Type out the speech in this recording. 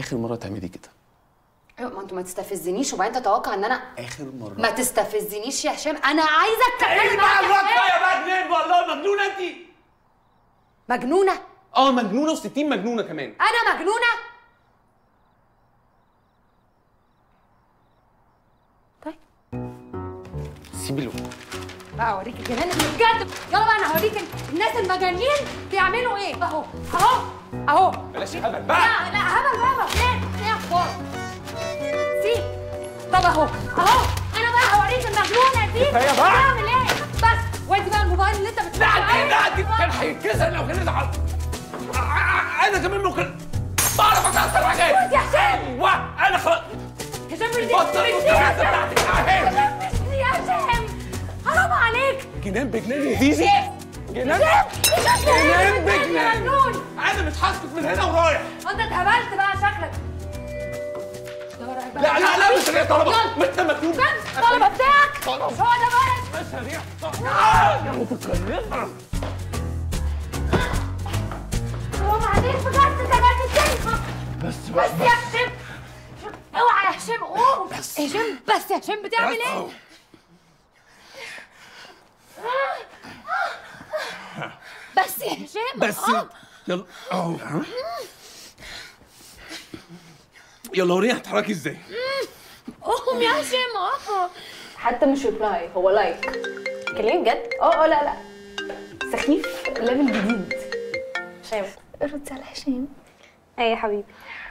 اخر مره تعملي كده ايوه ما انتوا ما تستفزنيش وبعدين تتوقع ان انا اخر مره ما تستفزنيش يا هشام انا عايزه اتكلم ايه معاك بقى يا الواد هشام. يا بقى منين والله مجنونه انت مجنونه اه مجنونه و60 مجنونه كمان انا مجنونه طيب سيبي له بقى اوريك الجنان اللي بجد يلا بقى انا هوريك الناس المجانين بيعملوا ايه اهو اهو اهو بلاش هبل بقى لا لا هبل بابا فين ايه اخبار سي طب اهو اهو انا بقى هوريك المجنونه دي كفاية بقى. بتعمل ايه بس وادي بقى الموبايل اللي انت بتتفرج لا دي عليه. لا دي كان هيتكسر لو كان اتعب انا كمان ممكن بعرف اكسر حاجات يا هشام ايوه انا خلاص هشام مش دي بطل مش دي يا المساعدة هشام بتاعتك اهي هشام مش دي يا هشام حرام عليك جنان بجنان يا زيزي جنان هشام جنان بجنان مجنون انا مش هسكت من هنا ورايح انت اتهبلت بقى شكلك لا لا لا مش هريع طلبه يلا. مش ده مكتوب كم الطلبه بتاعك طلب. مش هو ده بقى مش هريع آه، يا متكلمه حرام عليك بجد ده انا بتنفع بس بس يا هشام اوعى يا هشام قوم هشام بس يا هشام بتعمل ايه؟ بس يا هشام بس آه. يلا اهو يلا وريني هتحركي ازاي قوم يا هشام اه حتى مش ريبلاي هو لايك كلمني بجد اه اه لا لا سخيف ليفل جديد هشام رد على هشام ايه يا حبيبي